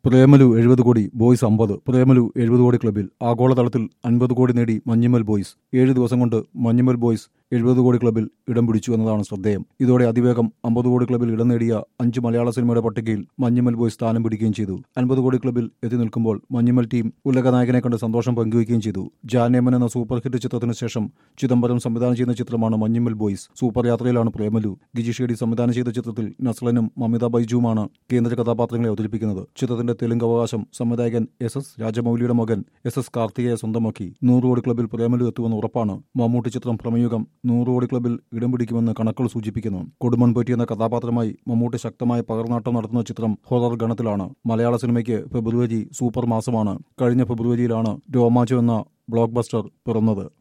പ്രേമലു എഴുപത് കോടി ബോയ്സ് അമ്പത് പ്രേമലു എഴുപത് കോടി ക്ലബിൽ ആഗോളതലത്തിൽ അൻപത് കോടി നേടി മഞ്ഞുമൽ ബോയ്സ് ഏഴ് ദിവസം കൊണ്ട് മഞ്ഞുമൽ ബോയ്സ് എഴുപത് കോടി ക്ലബിൽ ഇടം പിടിച്ചു എന്നതാണ് ശ്രദ്ധേയം ഇതോടെ അതിവേഗം അമ്പത് കോടി ക്ലബിൽ ഇടം നേടിയ അഞ്ച് മലയാള സിനിമയുടെ പട്ടികയിൽ മഞ്ഞുമൽ ബോയ്സ് സ്ഥാനം പിടിക്കുകയും ചെയ്തു അൻപത് കോടി ക്ലബിൽ എത്തി നിൽക്കുമ്പോൾ മഞ്ഞുമൽ ടീം ഉലകനായകനെ കണ്ട് സന്തോഷം പങ്കുവയ്ക്കുകയും ചെയ്തു ജാനേമൻ എന്ന സൂപ്പർ ഹിറ്റ് ചിത്രത്തിന് ശേഷം ചിദംബരം സംവിധാനം ചെയ്യുന്ന ചിത്രമാണ് മഞ്ഞുമൽ ബോയ്സ് സൂപ്പർ യാത്രയിലാണ് പ്രേമലു ഗിജി ഷേഡി സംവിധാനം ചെയ്ത ചിത്രത്തിൽ നസ്ലനും മമിത ബൈജുവുമാണ് കേന്ദ്ര കഥാപാത്രങ്ങളെ അവതരിപ്പിക്കുന്നത് ചിത്രത്തിന്റെ തെലുങ്ക് അവകാശം സംവിധായകൻ എസ് എസ് രാജമൌലിയുടെ മകൻ എസ് എസ് കാർത്തികയെ സ്വന്തമാക്കി നൂറ് കോടി ക്ലബിൽ പ്രേമലു എത്തുമെന്ന് ഉറപ്പാണ് മമ്മൂട്ടി ചിത്രം പ്രമയുഗം നൂറ് കോടി ക്ലബിൽ ഇടം പിടിക്കുമെന്ന് കണക്കുകൾ സൂചിപ്പിക്കുന്നു കൊടുമൺപേറ്റി എന്ന കഥാപാത്രമായി മമ്മൂട്ടി ശക്തമായ പകർനാട്ടം നടത്തുന്ന ചിത്രം ഹൊറർ ഗണത്തിലാണ് മലയാള സിനിമയ്ക്ക് ഫെബ്രുവരി സൂപ്പർ മാസമാണ് കഴിഞ്ഞ ഫെബ്രുവരിയിലാണ് രോമാഞ്ചം എന്ന ബ്ലോക്ക് ബസ്റ്റർ പിറന്നത്